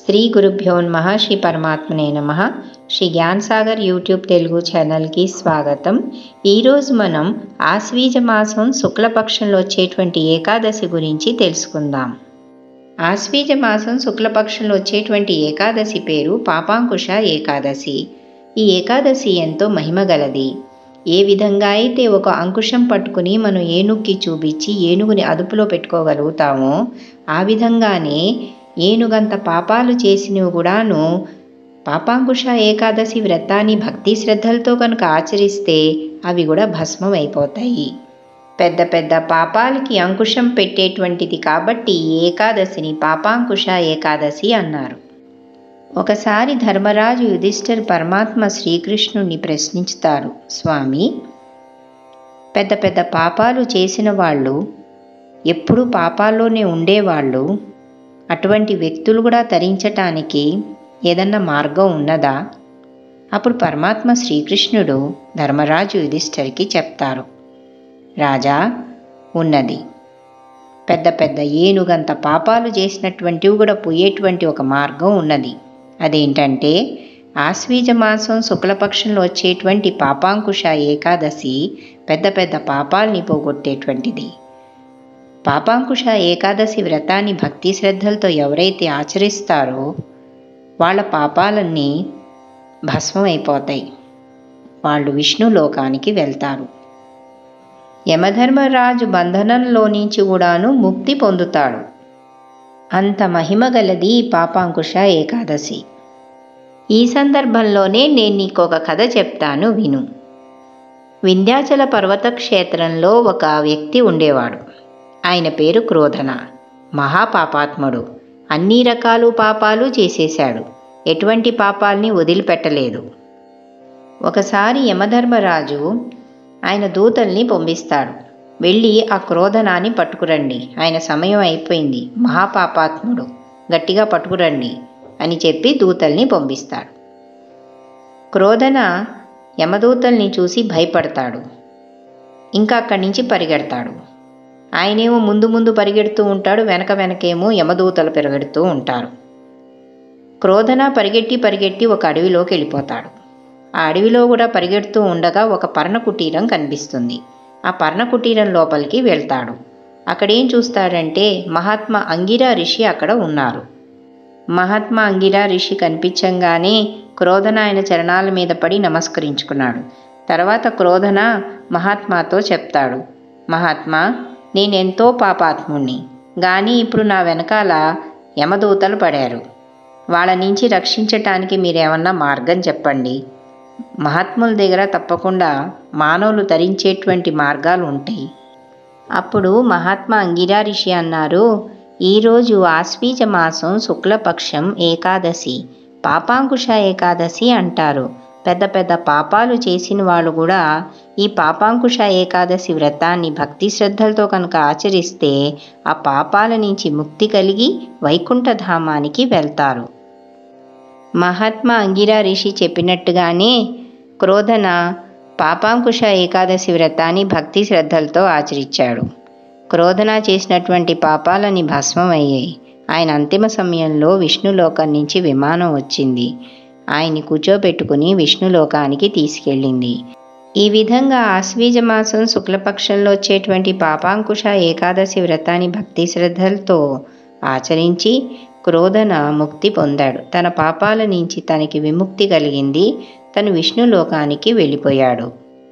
శ్రీ గురుభ్యో నమ శ్రీ పరమాత్మనే నమ శ్రీ జ్ఞాన్ సాగర్ యూట్యూబ్ తెలుగు ఛానల్కి స్వాగతం ఈరోజు మనం ఆశ్వీజ మాసం శుక్లపక్షంలో వచ్చేటువంటి ఏకాదశి గురించి తెలుసుకుందాం ఆశ్వీజ మాసం శుక్లపక్షంలో వచ్చేటువంటి ఏకాదశి పేరు పాపాంకుశ ఏకాదశి ఈ ఏకాదశి ఎంతో మహిమగలది ఏ విధంగా అయితే ఒక అంకుశం పట్టుకుని మనం ఏనుగుకి చూపించి ఏనుగుని అదుపులో పెట్టుకోగలుగుతామో ఆ విధంగానే ఏనుగంత పాపాలు చేసినవి కూడాను పాపాంకుశ ఏకాదశి వ్రతాన్ని భక్తి శ్రద్ధలతో కనుక ఆచరిస్తే అవి కూడా భస్మం అయిపోతాయి పెద్ద పెద్ద పాపాలకి అంకుశం పెట్టేటువంటిది కాబట్టి ఈ ఏకాదశిని పాపాంకుశ ఏకాదశి అన్నారు ఒకసారి ధర్మరాజు యుధిష్ఠిర్ పరమాత్మ శ్రీకృష్ణుని ప్రశ్నించుతారు స్వామి పెద్ద పెద్ద పాపాలు చేసిన వాళ్ళు ఎప్పుడూ పాపాల్లోనే ఉండేవాళ్ళు అటువంటి వ్యక్తులు కూడా తరించటానికి ఏదన్నా మార్గం ఉన్నదా అప్పుడు పరమాత్మ శ్రీకృష్ణుడు ధర్మరాజు యుధిష్ఠిరికి చెప్తారు రాజా ఉన్నది పెద్ద పెద్ద ఏనుగంత పాపాలు చేసినటువంటివి కూడా పోయేటువంటి ఒక మార్గం ఉన్నది అదేంటంటే ఆశ్వీజ మాసం శుక్లపక్షంలో వచ్చేటువంటి పాపాంకుశ ఏకాదశి పెద్ద పెద్ద పాపాల్ని పోగొట్టేటువంటిది పాపాంకుశ ఏకాదశి వ్రతాన్ని భక్తి శ్రద్ధలతో ఎవరైతే ఆచరిస్తారో వాళ్ళ పాపాలన్నీ భస్మం అయిపోతాయి వాళ్ళు విష్ణు లోకానికి వెళ్తారు యమధర్మరాజు బంధనంలో నుంచి కూడాను ముక్తి పొందుతాడు అంత మహిమగలది ఈ పాపాంకుశ ఏకాదశి ఈ సందర్భంలోనే నేను నీకు ఒక కథ చెప్తాను విను వింధ్యాచల పర్వత క్షేత్రంలో ఒక వ్యక్తి ఉండేవాడు ఆయన పేరు క్రోధన మహాపాపాత్ముడు అన్ని రకాలు పాపాలు చేసేశాడు ఎటువంటి పాపాల్ని వదిలిపెట్టలేదు ఒకసారి యమధర్మరాజు ఆయన దూతల్ని పంపిస్తాడు వెళ్ళి ఆ క్రోధనాన్ని పట్టుకురండి ఆయన సమయం అయిపోయింది మహాపాపాత్ముడు గట్టిగా పట్టుకురండి అని చెప్పి దూతల్ని పంపిస్తాడు క్రోధన యమదూతల్ని చూసి భయపడతాడు ఇంకా అక్కడి నుంచి పరిగెడతాడు ఆయనేమో ముందు ముందు పరిగెడుతూ ఉంటాడు వెనక వెనకేమో యమదూతలు పరిగెడుతూ ఉంటారు క్రోధన పరిగెట్టి పరిగెట్టి ఒక అడవిలోకి వెళ్ళిపోతాడు ఆ అడవిలో కూడా పరిగెడుతూ ఉండగా ఒక పర్ణ కుటీరం కనిపిస్తుంది ఆ పర్ణ కుటీరం లోపలికి వెళ్తాడు అక్కడేం చూస్తాడంటే మహాత్మా అంగిరా ఋషి అక్కడ ఉన్నారు మహాత్మా అంగిరా ఋషి కనిపించంగానే క్రోధన ఆయన చరణాల మీద పడి నమస్కరించుకున్నాడు తర్వాత క్రోధన మహాత్మాతో చెప్తాడు మహాత్మా నేనెంతో పాపాత్ముణ్ణి కానీ ఇప్పుడు నా వెనకాల యమదూతలు పడారు వాళ్ళ నుంచి రక్షించటానికి మీరేమన్నా మార్గం చెప్పండి మహాత్ముల దగ్గర తప్పకుండా మానవులు తరించేటువంటి మార్గాలు ఉంటాయి అప్పుడు మహాత్మా అంగిరా ఋషి అన్నారు ఈరోజు ఆశ్వీజ మాసం శుక్లపక్షం ఏకాదశి పాపాంకుశ ఏకాదశి అంటారు పెద్ద పెద్ద పాపాలు చేసిన వాళ్ళు కూడా ఈ పాపాంకుశ ఏకాదశి వ్రతాన్ని భక్తి శ్రద్ధలతో కనుక ఆచరిస్తే ఆ పాపాల నుంచి ముక్తి కలిగి వైకుంఠధామానికి వెళ్తారు మహాత్మా అంగిరా ఋషి చెప్పినట్టుగానే క్రోధన పాపాంకుశ ఏకాదశి వ్రతాన్ని భక్తి శ్రద్ధలతో ఆచరించాడు క్రోధన చేసినటువంటి పాపాలని భస్మం అయ్యాయి ఆయన అంతిమ సమయంలో విష్ణులోకం నుంచి విమానం వచ్చింది ఆయన్ని కూర్చోబెట్టుకుని విష్ణులోకానికి తీసుకెళ్ళింది ఈ విధంగా ఆశ్వీజ మాసం శుక్లపక్షంలో వచ్చేటువంటి పాపాంకుశ ఏకాదశి వ్రతాన్ని భక్తి శ్రద్ధలతో ఆచరించి క్రోధన ముక్తి పొందాడు తన పాపాల నుంచి తనకి విముక్తి కలిగింది తను విష్ణులోకానికి వెళ్ళిపోయాడు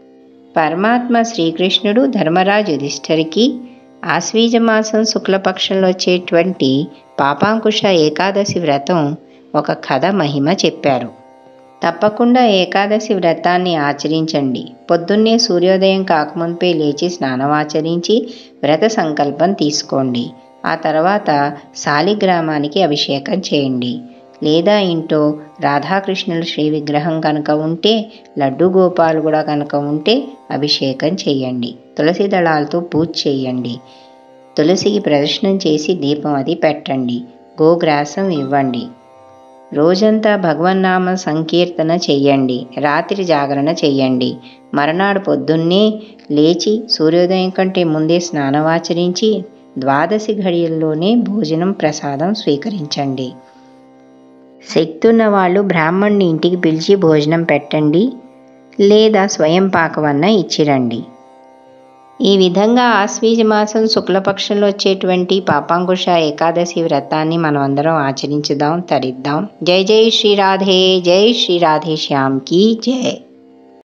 పరమాత్మ శ్రీకృష్ణుడు ధర్మరాజు యుధిష్ఠరికి ఆశ్వీజ మాసం శుక్లపక్షంలో వచ్చేటువంటి పాపాంకుశ ఏకాదశి వ్రతం ఒక కథ మహిమ చెప్పారు తప్పకుండా ఏకాదశి వ్రతాన్ని ఆచరించండి పొద్దున్నే సూర్యోదయం కాకముందే లేచి స్నానమాచరించి వ్రత సంకల్పం తీసుకోండి ఆ తర్వాత శాలిగ్రామానికి అభిషేకం చేయండి లేదా ఇంట్లో రాధాకృష్ణుల శ్రీ విగ్రహం కనుక ఉంటే లడ్డు గోపాలు కూడా కనుక ఉంటే అభిషేకం చేయండి తులసి దళాలతో పూజ చేయండి తులసికి ప్రదర్శనం చేసి దీపం అది పెట్టండి గోగ్రాసం ఇవ్వండి రోజంతా భగవన్నామ సంకీర్తన చెయ్యండి రాత్రి జాగరణ చెయ్యండి మరనాడు పొద్దున్నే లేచి సూర్యోదయం కంటే ముందే స్నానమాచరించి ద్వాదశి ఘడియల్లోనే భోజనం ప్రసాదం స్వీకరించండి శక్తి ఉన్న వాళ్ళు బ్రాహ్మణ్ణి ఇంటికి పిలిచి భోజనం పెట్టండి లేదా స్వయం పాకవన్న ఇచ్చిరండి ఈ విధంగా ఆశ్వీజ మాసం శుక్లపక్షంలో వచ్చేటువంటి పాపాంకుశ ఏకాదశి వ్రతాన్ని మనం అందరం ఆచరించుదాం తరిద్దాం జై జై శ్రీ రాధే జై శ్రీ రాధే శ్యామ్ కీ జై